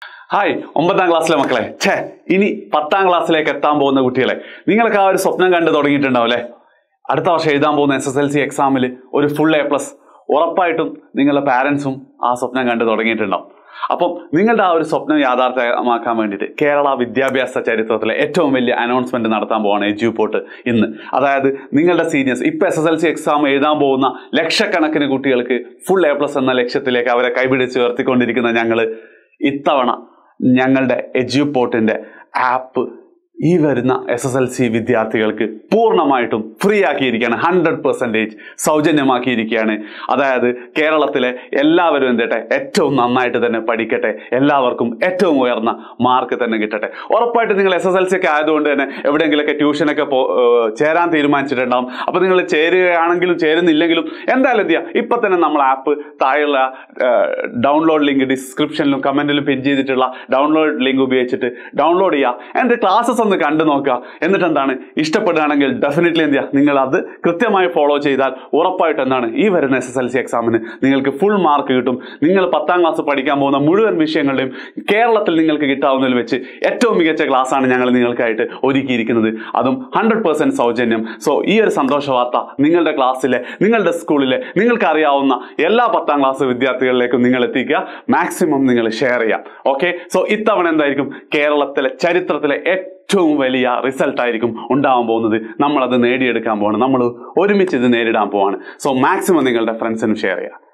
hi ഒമ്പതാം ക്ലാസ്സിലെ മക്കളെ ഛേ ഇനി പത്താം ക്ലാസ്സിലേക്ക് എത്താൻ പോകുന്ന കുട്ടികളെ നിങ്ങൾക്ക് ആ ഒരു സ്വപ്നം കണ്ടു തുടങ്ങിയിട്ടുണ്ടാവും അല്ലേ അടുത്ത വർഷം എഴുതാൻ പോകുന്ന എസ് എസ് എൽ സി എക്സാമിൽ ഒരു ഫുൾ എ പ്ലസ് ഉറപ്പായിട്ടും നിങ്ങളുടെ പാരൻസും ആ സ്വപ്നം കണ്ടു തുടങ്ങിയിട്ടുണ്ടാവും അപ്പം നിങ്ങളുടെ ആ ഒരു സ്വപ്നം യാഥാർത്ഥ്യമാക്കാൻ വേണ്ടിയിട്ട് കേരള വിദ്യാഭ്യാസ ചരിത്രത്തിലെ ഏറ്റവും വലിയ അനൗൺസ്മെന്റ് നടത്താൻ പോവാണ് എജ്യൂപോർട്ട് ഇന്ന് അതായത് നിങ്ങളുടെ സീനിയേഴ്സ് ഇപ്പൊ S S L C exam എഴുതാൻ പോകുന്ന ലക്ഷക്കണക്കിന് കുട്ടികൾക്ക് ഫുൾ എ പ്ലസ് എന്ന ലക്ഷ്യത്തിലേക്ക് അവരെ കൈപിടിച്ച് ഉയർത്തിക്കൊണ്ടിരിക്കുന്ന ഞങ്ങൾ ഇത്തവണ ഞങ്ങളുടെ എജ്യൂപോർട്ടിന്റെ ആപ്പ് ഈ വരുന്ന എസ് എസ് എൽ സി വിദ്യാർത്ഥികൾക്ക് പൂർണ്ണമായിട്ടും ഫ്രീ ആക്കിയിരിക്കുകയാണ് ഹൺഡ്രഡ് പെർസെൻറ്റേജ് സൗജന്യമാക്കിയിരിക്കുകയാണ് അതായത് കേരളത്തിലെ എല്ലാവരും എന്തിട്ടെ ഏറ്റവും നന്നായിട്ട് തന്നെ പഠിക്കട്ടെ എല്ലാവർക്കും ഏറ്റവും ഉയർന്ന മാർക്ക് തന്നെ കിട്ടട്ടെ ഉറപ്പായിട്ട് നിങ്ങൾ എസ് എസ് എൽ സി ഒക്കെ ആയതുകൊണ്ട് തന്നെ എവിടെയെങ്കിലുമൊക്കെ ട്യൂഷനൊക്കെ പോ ഏർ ചേരാൻ തീരുമാനിച്ചിട്ടുണ്ടാവും അപ്പോൾ നിങ്ങൾ ചേരുകയാണെങ്കിലും ചേരുന്നില്ലെങ്കിലും എന്തായാലും എന്ത് ചെയ്യുക ഇപ്പം തന്നെ നമ്മൾ ആപ്പ് താഴെയുള്ള ഡൗൺലോഡ് ലിങ്ക് ഡിസ്ക്രിപ്ഷനിലും കമൻറ്റിലും പിൻ ചെയ്തിട്ടുള്ള ഡൗൺലോഡ് ലിങ്ക് ഉപയോഗിച്ചിട്ട് ഡൗൺലോഡ് ചെയ്യുക എൻ്റെ ക്ലാസ്സസ് ഒന്ന് കണ്ടു നോക്കുക എന്നിട്ട് എന്താണ് ഇഷ്ടപ്പെടുകയാണെങ്കിൽ ഡെഫിനറ്റ്ലി എന്ത് ചെയ്യുക നിങ്ങൾ അത് കൃത്യമായി ഫോളോ ചെയ്താൽ ഉറപ്പായിട്ട് എന്താണ് ഈ വരുന്ന എസ് എസ് എൽ സി എക്സാമിന് നിങ്ങൾക്ക് ഫുൾ മാർക്ക് കിട്ടും നിങ്ങൾ പത്താം ക്ലാസ് പഠിക്കാൻ പോകുന്ന മുഴുവൻ വിഷയങ്ങളുടെയും കേരളത്തിൽ നിങ്ങൾക്ക് കിട്ടാവുന്നതിൽ വെച്ച് ഏറ്റവും മികച്ച ക്ലാസ്സാണ് ഞങ്ങൾ നിങ്ങൾക്കായിട്ട് ഒരുക്കിയിരിക്കുന്നത് അതും ഹൺഡ്രഡ് പെർസെൻറ്റ് സൗജന്യം സോ ഈ ഒരു സന്തോഷ വാർത്ത നിങ്ങളുടെ ക്ലാസ്സിലെ നിങ്ങളുടെ സ്കൂളിലെ നിങ്ങൾക്ക് അറിയാവുന്ന എല്ലാ പത്താം ക്ലാസ് വിദ്യാർത്ഥികളിലേക്കും നിങ്ങൾ എത്തിക്കുക മാക്സിമം നിങ്ങൾ ഷെയർ ചെയ്യാം ഓക്കെ സോ ഇത്തവണ എന്തായിരിക്കും കേരളത്തിലെ ചരിത്രത്തിലെ ഏറ്റവും വലിയ റിസൾട്ട് ആയിരിക്കും ഉണ്ടാവാൻ പോകുന്നത് നമ്മളത് നേടിയെടുക്കാൻ പോവാണ് നമ്മൾ ഒരുമിച്ച് ഇത് നേരിടാൻ പോവാണ് സോ മാക്സിമം നിങ്ങളുടെ ഫ്രണ്ട്സിനും ഷെയർ ചെയ്യുക